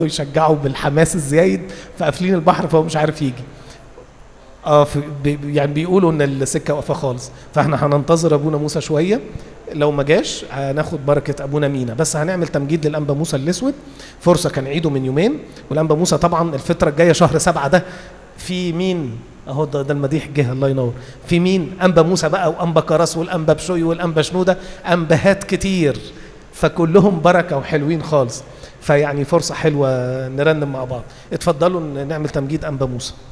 يشجعوا بالحماس الزايد فقافلين البحر فهو مش عارف يجي اه في بي يعني بيقولوا ان السكه واقفه خالص فاحنا هننتظر ابونا موسى شويه لو ما جاش هناخد بركه ابونا مينا بس هنعمل تمجيد للانبا موسى الاسود فرصه كان عيده من يومين والانبا موسى طبعا الفتره الجايه شهر سبعة ده في مين اهو ده, ده المديح جه الله ينور في مين انبا موسى بقى وانبا كراس والانبا بشوي والانبا شنوده انبهات كتير فكلهم بركه وحلوين خالص فيعني فرصه حلوه نرنم مع بعض اتفضلوا نعمل تمجيد انبا موسى